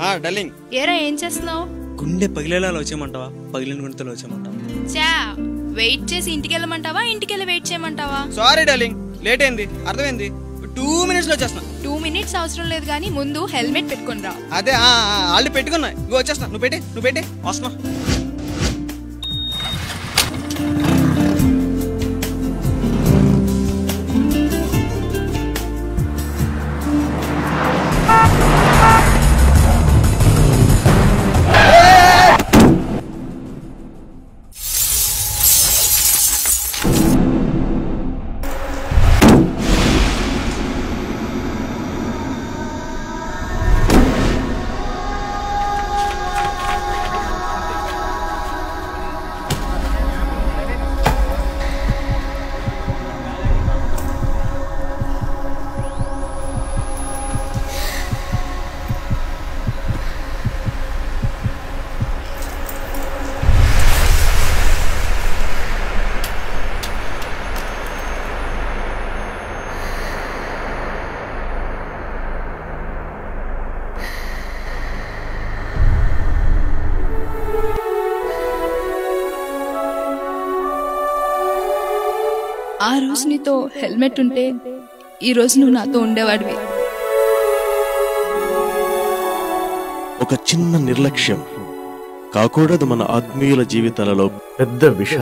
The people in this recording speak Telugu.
ఆ డల్లింగ్ ఏరా ఏం చేస్తున్నావు గుండె పగిలేలా వచ్చేయమంటావా పగిలిన గుండెతో వచ్చేయమంటావా చా వెయిట్ చేసి ఇంటికి వెళ్ళమంటావా ఇంటికి వెళ్ళి వెయిట్ చేయమంటావా సారీ డల్లింగ్ లేట్ అయింది అర్థమైంది టూ మినిట్స్ లో వచ్చేస్తున్నా టూ మినిట్స్ అవసరం లేదు కానీ ముందు హెల్మెట్ పెట్టుకొని రా అదే ఆల్రెడీ పెట్టుకున్నా ఇగో వచ్చేస్తున్నా నువ్వు పెట్టే నువ్వు పెట్టే వస్తున్నా ఆ రోజు నీతో హెల్మెట్ ఉంటే ఈ రోజు నువ్వు నాతో ఉండేవాడివి ఒక చిన్న నిర్లక్ష్యం కాకూడదు మన ఆత్మీయుల జీవితాలలో పెద్ద విష